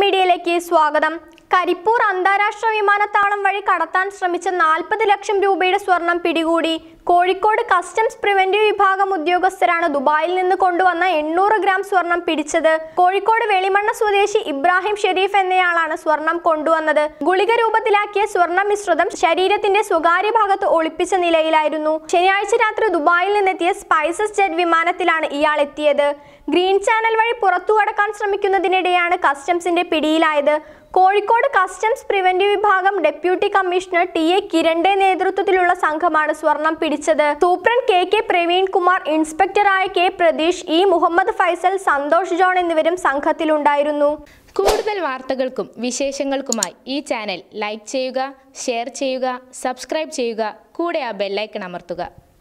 മീഡിയയിലേക്ക് സ്വാഗതം കരിപ്പൂർ അന്താരാഷ്ട്ര വിമാനത്താവളം വഴി കടത്താൻ ശ്രമിച്ച നാൽപ്പത് ലക്ഷം രൂപയുടെ സ്വർണം പിടികൂടി കോഴിക്കോട് കസ്റ്റംസ് പ്രിവന്റീവ് വിഭാഗം ഉദ്യോഗസ്ഥരാണ് ദുബായിൽ നിന്ന് കൊണ്ടുവന്ന എണ്ണൂറ് ഗ്രാം സ്വർണം പിടിച്ചത് കോഴിക്കോട് വെളിമണ്ണ സ്വദേശി ഇബ്രാഹിം ഷെരീഫ് എന്നയാളാണ് സ്വർണം കൊണ്ടുവന്നത് ഗുളിക രൂപത്തിലാക്കിയ സ്വർണ്ണ മിശ്രിതം ശരീരത്തിന്റെ സ്വകാര്യ ഭാഗത്ത് ഒളിപ്പിച്ച നിലയിലായിരുന്നു ശനിയാഴ്ച രാത്രി ദുബായിൽ നിന്നെത്തിയ സ്പൈസസ് ജെറ്റ് വിമാനത്തിലാണ് ഇയാൾ എത്തിയത് ഗ്രീൻ ചാനൽ വഴി പുറത്തു കടക്കാൻ ശ്രമിക്കുന്നതിനിടെയാണ് കസ്റ്റംസിന്റെ പിടിയിലായത് കോഴിക്കോട് കസ്റ്റംസ് പ്രിവന്റീവ് വിഭാഗം ഡെപ്യൂട്ടി കമ്മീഷണർ ടി എ കിരണിന്റെ നേതൃത്വത്തിലുള്ള സംഘമാണ് സ്വർണം പിടിച്ചത് superintendent K K Praveen Kumar ഇൻസ്പെക്ടറായ K Pratheesh E Muhammad Faisal Santhosh John എന്നിവരും സംഘത്തിലുണ്ടായിരുന്നു കൂടുതൽ വാർത്തകൾക്കും വിശേഷങ്ങൾക്കുമായി ഈ ചാനൽ ലൈക്ക് ചെയ്യുക ഷെയർ ചെയ്യുക സബ്സ്ക്രൈബ് ചെയ്യുക കൂടെ ആ ബെല്ലൈക്കൺ അമർത്തുക